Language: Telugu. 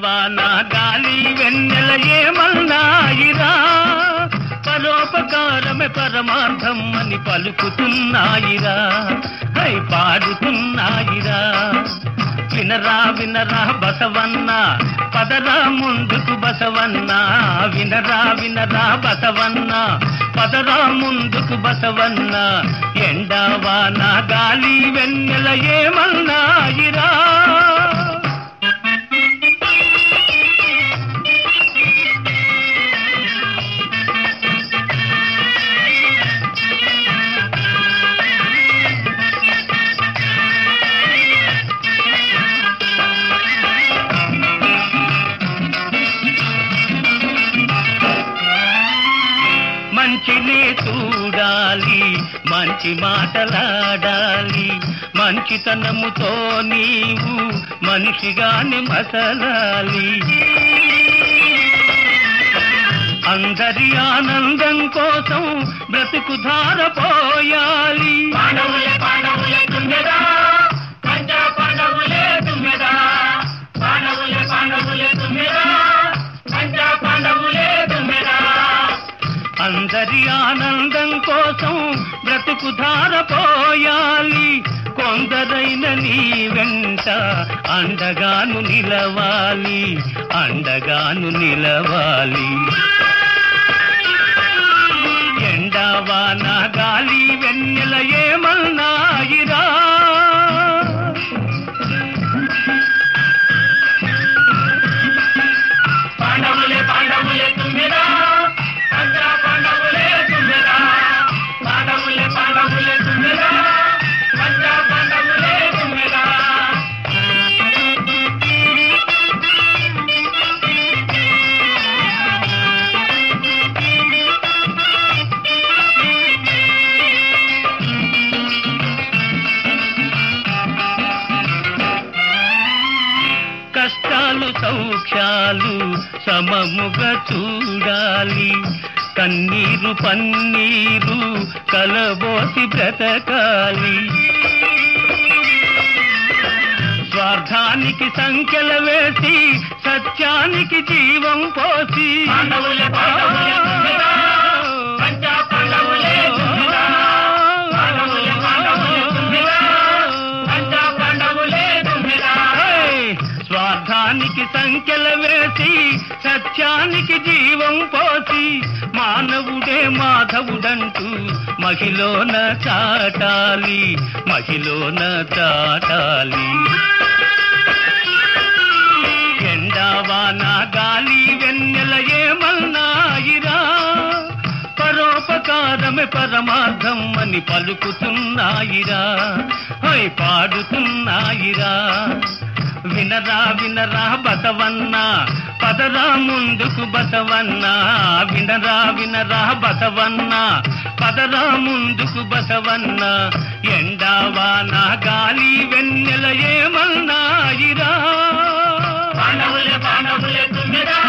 ఎండవాన గాలి వెన్నెల ఏమన్నాయిరా పరోపకారమే పరమార్థం అని పలుకుతున్నాయిరా హై పాడుతున్నాయిరా వినరా వినరా బసవన్న పదరా ముందుకు బసవన్న వినరా వినరా బసవన్న పదరా ముందుకు బసవన్న ఎండవాన గాలి వెన్నెల ఏమన్నాయిరా మంచినే చూడాలి మంచి మాటలాడాలి మంచితనముతో నీవు మనిషిగాని మసలాలి అందరి ఆనందం కోసం బ్రతుకు ధారపోయాలి పాండవులే పాండవులే తుమ్మెదా పంచ పాండవులే తుమ్మెదా పాండవులే పాండవులే తుమ్మెదా పంచ పాండవులే తుమ్మెదా అందరి ఆనందం కోసం బ్రతుకు ధారపోయాలి కొందరైన నీ వెంట అండగాను నిలవాలి అండగాను నిలవాలి ఎండవాన గాలి వెన్నెల ఏమన్నాయిరా పాండవులే పాండవులే తుమ్మెదా పంచ పాండవులే తుమ్మెదా పాండవులే పాండవులే తుమ్మెదా పంచ పాండవులే తుమ్మెదా కష్టాలు సౌఖ్యాలు సమముగా చూడాలి కన్నీరు పన్నీరు కలబోసి బ్రతకాలి స్వార్థానికి సంఖ్యల వేసి సత్యానికి జీవం పోసి పాండవులే పాండవులే తుమ్మెదా పంచ పాండవులే తుమ్మెదా పాండవులే పాండవులే తుమ్మెదా పంచ పాండవులే తుమ్మెదా ఏయ్! స్వార్థానికి సంఖ్యల వేసి సత్యానికి జీవం పోసి మానవుడే మాధవుడంటూ మహిలోన చాటాలి మహిలోన చాటాలి ఎండవాన గాలి వెన్నెల ఏమన్నాయిరా పరోపకారమే పరమార్థం అని పలుకుతున్నాయిరా హోయ్ పాడుతున్నాయిరా వినరా వినరా బసవన్న పదరా ముందుకు బసవన్న వినరా వినరా బసవన్న పదరా ముందుకు బసవన్న ఎండావాన గాలి వెన్నెల ఏమన్నాయిరా పాండవులే పాండవులే తుమ్మెదా